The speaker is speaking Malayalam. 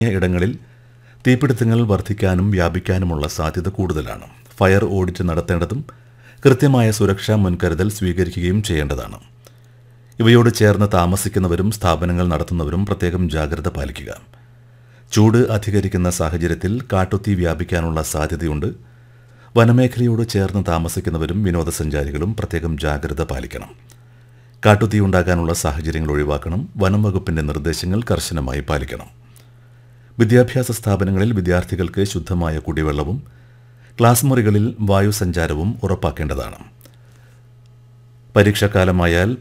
ഇടങ്ങളിൽ തീപിടുത്തങ്ങൾ വർദ്ധിക്കാനും വ്യാപിക്കാനുമുള്ള സാധ്യത കൂടുതലാണ് ഫയർ ഓഡിറ്റ് നടത്തേണ്ടതും കൃത്യമായ സുരക്ഷാ മുൻകരുതൽ സ്വീകരിക്കുകയും ചെയ്യേണ്ടതാണ് ഇവയോട് ചേർന്ന് താമസിക്കുന്നവരും സ്ഥാപനങ്ങൾ നടത്തുന്നവരും പ്രത്യേകം ജാഗ്രത പാലിക്കുക ചൂട് അധികരിക്കുന്ന സാഹചര്യത്തിൽ കാട്ടുതീ വ്യാപിക്കാനുള്ള സാധ്യതയുണ്ട് വനമേഖലയോട് ചേർന്ന് താമസിക്കുന്നവരും വിനോദസഞ്ചാരികളും പ്രത്യേകം ജാഗ്രത പാലിക്കണം കാട്ടുതീ ഉണ്ടാകാനുള്ള സാഹചര്യങ്ങൾ ഒഴിവാക്കണം വനം വകുപ്പിന്റെ നിർദ്ദേശങ്ങൾ കർശനമായി പാലിക്കണം വിദ്യാഭ്യാസ സ്ഥാപനങ്ങളിൽ വിദ്യാർത്ഥികൾക്ക് ശുദ്ധമായ കുടിവെള്ളവും ക്ലാസ് മുറികളിൽ വായുസഞ്ചാരവും ഉറപ്പാക്കേണ്ടതാണ് പരീക്ഷാക്കാലമായാൽ